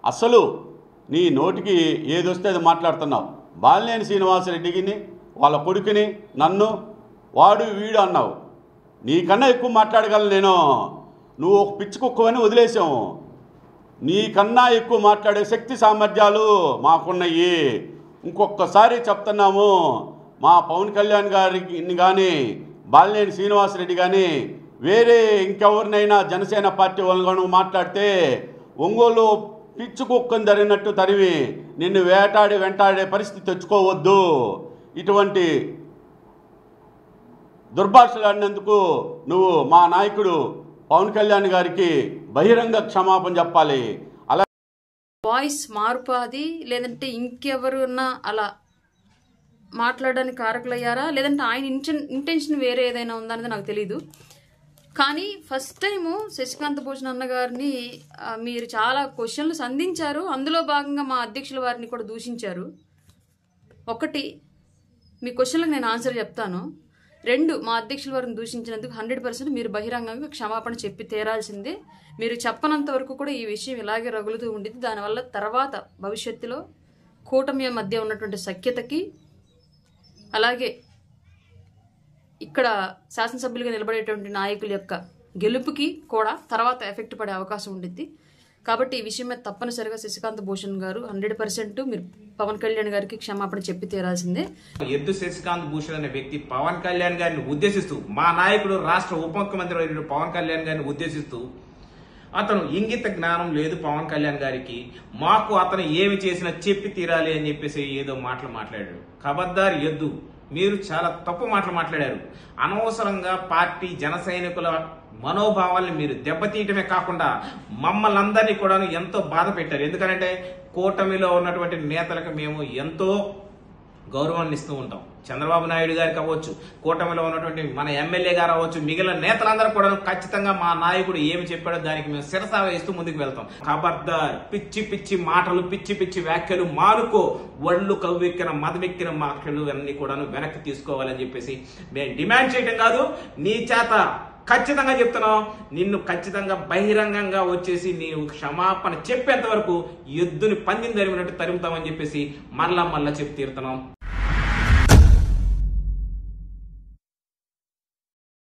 అసలు నీ నోటికి ఏదొస్తే అది మాట్లాడుతున్నావు బాలినేని శ్రీనివాసరెడ్డిని వాళ్ళ కొడుకుని నన్ను వాడు వీడు అన్నావు నీకన్నా ఎక్కువ మాట్లాడగలను నేను నువ్వు ఒక పిచ్చి కుక్కవని వదిలేసాము నీకన్నా ఎక్కువ మాట్లాడే శక్తి సామర్థ్యాలు మాకున్నాయి ఇంకొకసారి చెప్తున్నాము మా పవన్ కళ్యాణ్ గారికి కానీ బాలినేని శ్రీనివాసరెడ్డి కానీ వేరే ఇంకెవరినైనా జనసేన పార్టీ వాళ్ళను మాట్లాడితే ఒంగోలు పిచ్చు కుక్కని జరిగినట్టు తరివి నిన్ను వేటాడి వెంటాడే పరిస్థితి తెచ్చుకోవద్దు ఇటువంటి దుర్భాషలాడినందుకు నువ్వు మా నాయకుడు పవన్ కళ్యాణ్ గారికి బహిరంగ క్షమాపణ చెప్పాలి అలా వాయిస్ మార్పు అది లేదంటే ఇంకెవరున్నా అలా మాట్లాడడానికి కారకులయ్యారా లేదంటే ఆయన ఇంటెన్ ఇంటెన్షన్ వేరే ఏదైనా ఉందా అనేది నాకు తెలియదు కానీ ఫస్ట్ టైము శశికాంత్ భూషణ్ అన్న గారిని ఆ, మీరు చాలా క్వశ్చన్లు సంధించారు అందులో భాగంగా మా అధ్యక్షుల వారిని కూడా దూషించారు ఒకటి మీ క్వశ్చన్లకు నేను ఆన్సర్ చెప్తాను రెండు మా అధ్యక్షుల వారిని దూషించినందుకు హండ్రెడ్ పర్సెంట్ మీరు బహిరంగంగా క్షమాపణ చెప్పి తీరాల్సిందే మీరు చెప్పనంత వరకు కూడా ఈ విషయం ఇలాగే రగులుతూ ఉండింది దానివల్ల తర్వాత భవిష్యత్తులో కూటమి మధ్య ఉన్నటువంటి సఖ్యతకి అలాగే ఇక్కడ శాసనసభ్యులుగా నిలబడేటువంటి నాయకుల యొక్క గెలుపుకి కూడా తర్వాత ఎఫెక్ట్ పడే అవకాశం ఉండిద్ది కాబట్టి ఈ విషయం మీద తప్పనిసరిగా శశికాంత్ భూషణ్ గారు హండ్రెడ్ పర్సెంట్ మీరు పవన్ కళ్యాణ్ గారికి క్షమాపణ చెప్పి తీరాల్సిందే ఎద్దు శశికాంత్ భూషణ్ అనే వ్యక్తి పవన్ కళ్యాణ్ గారిని ఉద్దేశిస్తూ మా నాయకుడు రాష్ట్ర ఉప ముఖ్యమంత్రి అయిన పవన్ కళ్యాణ్ గారిని ఉద్దేశిస్తూ అతను ఇంగిత జ్ఞానం లేదు పవన్ కళ్యాణ్ గారికి మాకు అతను ఏమి చేసినా చెప్పి తీరాలి అని చెప్పేసి ఏదో మాటలు మాట్లాడాడు ఖబర్దార్ ఎద్దు మీరు చాలా తప్పు మాటలు మాట్లాడారు అనవసరంగా పార్టీ జన సైనికుల మనోభావాల్ని మీరు దెబ్బతీయటమే కాకుండా మమ్మల్ని అందరినీ కూడా ఎంతో బాధ పెట్టారు ఎందుకంటే కూటమిలో ఉన్నటువంటి నేతలకు మేము ఎంతో గౌరవాన్ని ఇస్తూ ఉంటాం చంద్రబాబు నాయుడు గారికి అవ్వచ్చు కూటమిలో ఉన్నటువంటి మన ఎమ్మెల్యే గారు అవ్వచ్చు మిగిలిన నేతలందరూ కూడా ఖచ్చితంగా మా నాయకుడు ఏమి చెప్పాడో దానికి మేము శిరసా వేస్తూ ముందుకు వెళ్తాం ఖబర్దార్ పిచ్చి పిచ్చి మాటలు పిచ్చి పిచ్చి వ్యాఖ్యలు మానుకో ఒళ్ళు కవ్వెక్కిన మదమెక్కిన మాటలు అన్ని కూడా వెనక్కి తీసుకోవాలని చెప్పేసి మేము డిమాండ్ చేయడం కాదు నీ చేత ఖచ్చితంగా చెప్తున్నాం నిన్ను ఖచ్చితంగా బహిరంగంగా వచ్చేసి నీవు క్షమాపణ చెప్పేంత వరకు ఎద్దుని పందిని తరిమినట్టు తరుముతామని చెప్పేసి మరలా మరలా చెప్పి తీరుతున్నాం